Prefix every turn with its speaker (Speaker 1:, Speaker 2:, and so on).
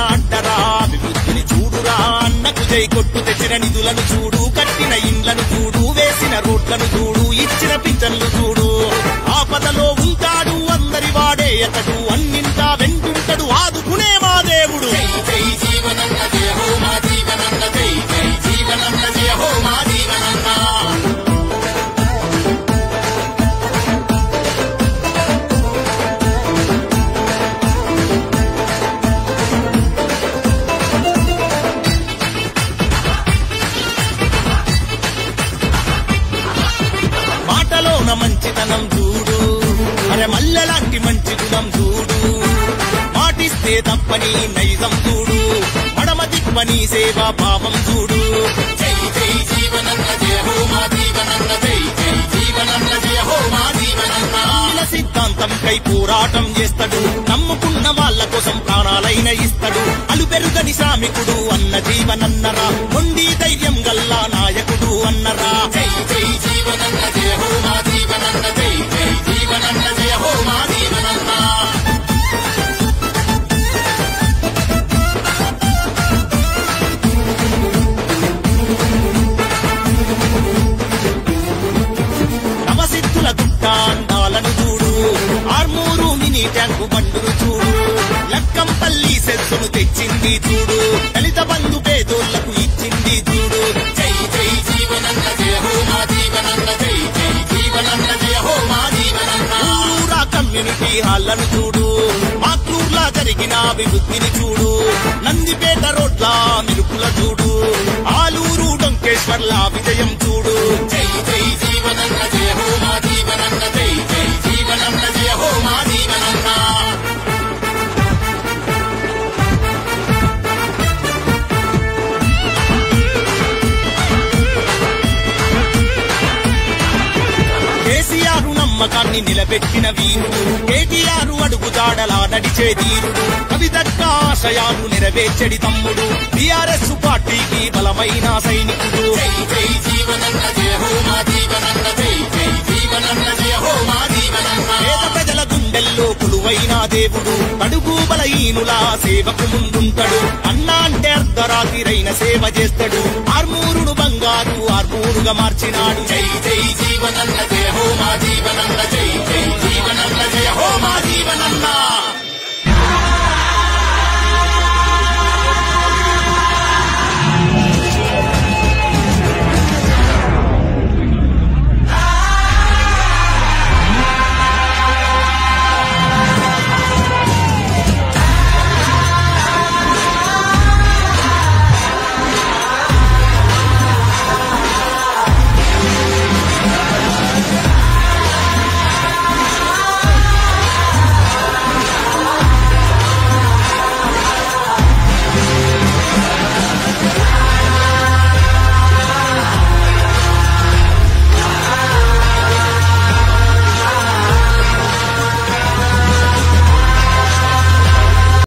Speaker 1: అడ్డరా అభివృద్ధిని చూడురా అన్నకు జై కొట్టు తెచ్చిన నిధులను చూడు కట్టిన ఇండ్లను చూడు వేసిన రోడ్లను చూడు ఇచ్చిన పింఛన్లు చూడు ఆపదలో ఉంటాడు అందరి వాడే అతడు అన్నింటా వెంటుంటడు ఆదుకునే మా దేవుడు జై జై జీవనన్న జయ హో మా జీవనన్న జై జై జీవనన్న జయ హో మా జీవనన్న మాటలోన మంచితనం చూడు అరే మల్లెలాంటి మంచి గుణం చూడు మాటిస్తే తప్పని నైజం చూడు మడమ తిప్పని సేవా భావం చూడు జై జై జీవనన్న జయ హో మా జీవనన్న జై జై జీవనన్న జయ హో మా జీవనన్న నమ్మిన సిద్ధాంతం కై పోరాటం చేస్తాడు నమ్ముకున్న వాళ్ళ కోసం ప్రాణాలైన ఇస్తాడు అలుపెరుగని శ్రామికుడు అన్న జీవనన్నరా మొండి ధైర్యం గల్లా నాయకుడు అన్నరా జై జై జీవనన్న జయ హో మా జీవనన్న జై జై జీవనన్న జయ హో మా జీవనన్న నవసిద్ధుల గుట్ట అందాలను చూడు ఆర్మూరు మినీ ట్యాంకు బండును చూడు లక్కంపల్లి సెస్సును తెచ్చింది చూడు దళిత బంధు పేదోళ్లకు ఇచ్చింది చూడు జై జై జీవనన్న జయ హో మా జీవనన్న జై జై జీవనన్న జయ హో మా జీవనన్న ఊరూరా కమ్యూనిటీ హాళ్లను చూడు మాక్లూర్లా జరిగిన అభివృద్ధిని చూడు నందిపేట రోడ్ల మిరుపుల చూడు ఆలూరు డొంకేశ్వర్ల విజయం చూడు జై జై జీవనన్న జయ హో మా జీవనన్న జై జై జీవనన్న జయ హో మా జీవనన్న కేసీఆర్ నమ్మకాన్ని నిలబెట్టిన వీరుడు కేటీఆర్ అడుగుజాడలా నడిచే తీరుడు కవితక్క ఆశయాలు నెరవేర్చడి తమ్ముడు టిఆర్ఎస్ పార్టీకి బలమైన సైనికుడు జై జై జీవనన్న జయ హో మా జీవనన్న జై జై జీవనన్న జయ హో మా జీవనన్న పేద ప్రజల గుండెల్లో కొలువైన దేవుడు కడుగు బలహీనుల సేవకు ముందుంటాడు అన్నా అంటే అర్ధరాత్రిరైన సేవ చేస్తాడు ఆర్మూరుడు బంగారు ఆర్మూరుగా మార్చినాడు జై జై జీవనన్న జయ హో మా జీవనన్న జై జై జీవనన్న జయ హో మా జీవనన్న